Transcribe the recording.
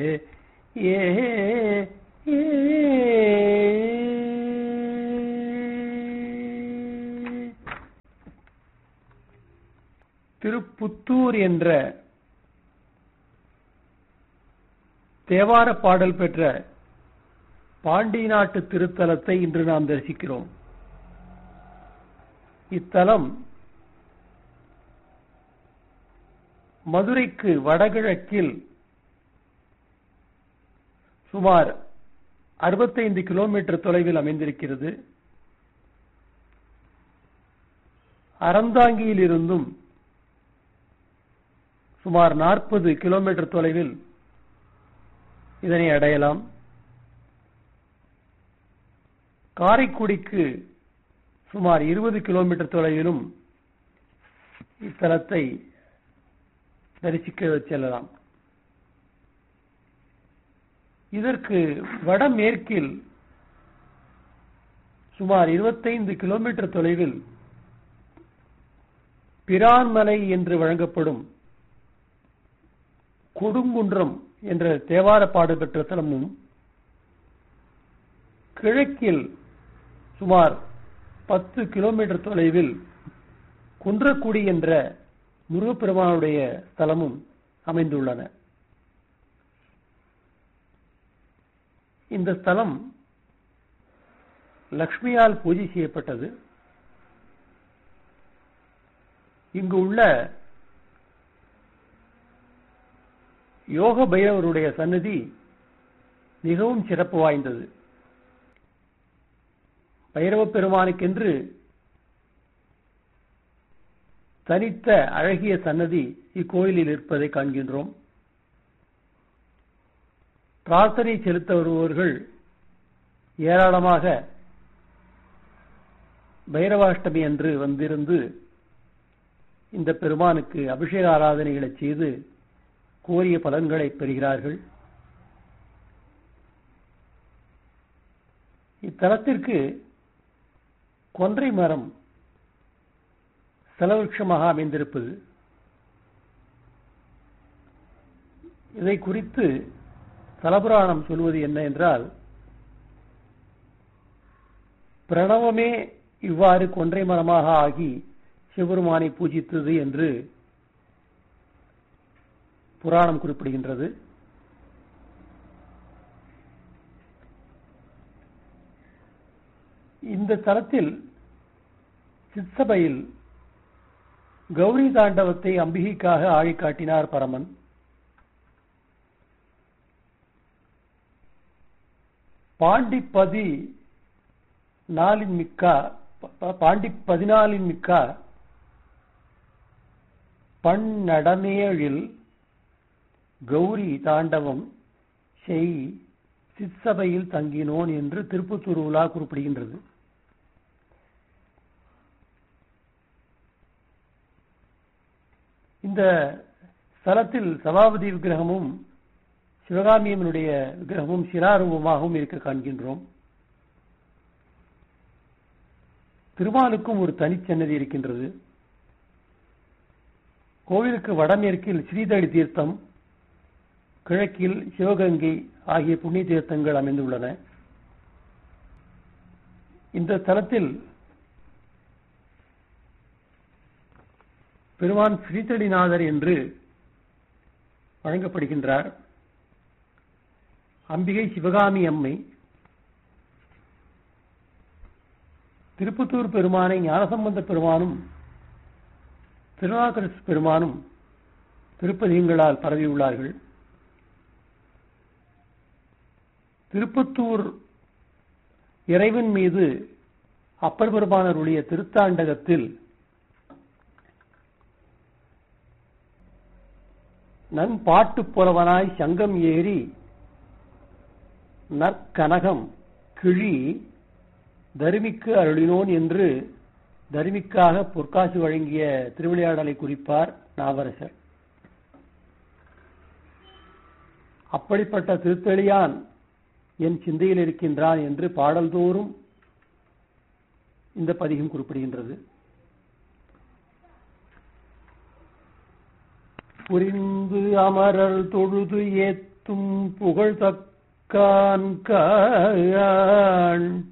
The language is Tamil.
ஏ திருப்புத்தூர் என்ற தேவார பாடல் பெற்ற பாண்டி நாட்டு திருத்தலத்தை இன்று நாம் தரிசிக்கிறோம் இத்தலம் மதுரைக்கு வடகிழக்கில் சுமார் அறுபத்தைந்து கிலோமீட்டர் தொலைவில் அமைந்திருக்கிறது அறந்தாங்கியில் இருந்தும் சுமார் நாற்பது கிலோமீட்டர் தொலைவில் இதனை அடையலாம் காரைக்குடிக்கு சுமார் இருபது கிலோமீட்டர் தொலைவிலும் இத்தலத்தை தரிசிக்க செல்லலாம் இதற்கு வடமேற்கில் சுமார் இருபத்தைந்து கிலோமீட்டர் தொலைவில் பிரான்மலை என்று வழங்கப்படும் கொடுங்குன்றம் என்ற தேவார பாடு பெற்ற தலமும் கிழக்கில் சுமார் பத்து கிலோமீட்டர் தொலைவில் குன்றக்குடி என்ற முருகப்பெருமானுடைய ஸ்தலமும் அமைந்துள்ளன இந்த ஸ்தலம் லக்ஷ்மியால் பூஜை செய்யப்பட்டது இங்கு உள்ள யோக பைரவருடைய சன்னதி மிகவும் சிறப்பு வாய்ந்தது பைரவ பெருமானுக்கென்று தனித்த அழகிய சன்னதி இக்கோயிலில் இருப்பதை காண்கின்றோம் பிரார்த்தனை செலுத்த வருபவர்கள் ஏராளமாக பைரவாஷ்டமி அன்று வந்திருந்து இந்த பெருமானுக்கு அபிஷேக ஆராதனைகளை செய்து கோரிய பலன்களை பெறுகிறார்கள் இத்தலத்திற்கு கொன்றை மரம் செலவிருஷமாக அமைந்திருப்பது இதை குறித்து தலபுராணம் சொல்வது என்ன என்றால் பிரணவமே இவ்வாறு கொன்றை மரமாக ஆகி சிவபெருமானை பூஜித்தது என்று புராணம் குறிப்பிடுகின்றது இந்த தலத்தில் சித்சபையில் கௌரி தாண்டவத்தை அம்பிகைக்காக ஆழி காட்டினார் பரமன் பாண்டிப்பதி நாளின் மிக்கா பாண்டி பதினாலின் மிக்கா பன்னடமேழில் கௌரி தாண்டவம் செய் சிற்சபையில் தங்கினோன் என்று திருப்பத்தூர் உலா குறிப்பிடுகின்றது இந்த ஸ்தலத்தில் சபாபதி விக்கிரகமும் சிவகாமியம்மனுடைய விக்கிரகமும் சிராரூபமாகவும் இருக்க காண்கின்றோம் திருமாலுக்கும் ஒரு தனிச்சன்னதி இருக்கின்றது கோவிலுக்கு வடமேற்கில் ஸ்ரீதளி தீர்த்தம் கிழக்கில் சிவகங்கை ஆகிய புண்ணிய தீர்த்தங்கள் அமைந்துள்ளன இந்த தலத்தில் பெருமான் ஸ்ரீதளிநாதர் என்று வழங்கப்படுகின்றார் அம்பிகை சிவகாமி அம்மை திருப்பத்தூர் பெருமானை ஞானசம்பந்த பெருமானும் திருநாகரசு பெருமானும் திருப்பதிகங்களால் பரவியுள்ளார்கள் திருப்பத்தூர் இறைவன் மீது அப்பர் பெருமானருடைய திருத்தாண்டகத்தில் நன்பாட்டு புலவனாய் சங்கம் ஏறி நற்கனகம் கிழி தருமிக்கு அருளினோன் என்று தருமிக்காக பொற்காசு வழங்கிய திருவிளையாடலை குறிப்பார் நாவரசர் அப்படிப்பட்ட திருத்தெளியான் என் சிந்தையில் இருக்கின்றான் என்று பாடல்தோறும் இந்த பதிகம் குறிப்பிடுகின்றது புரிந்து அமரர் தொழுது ஏத்தும் போற்றும் புகழ் தக்கான் கான்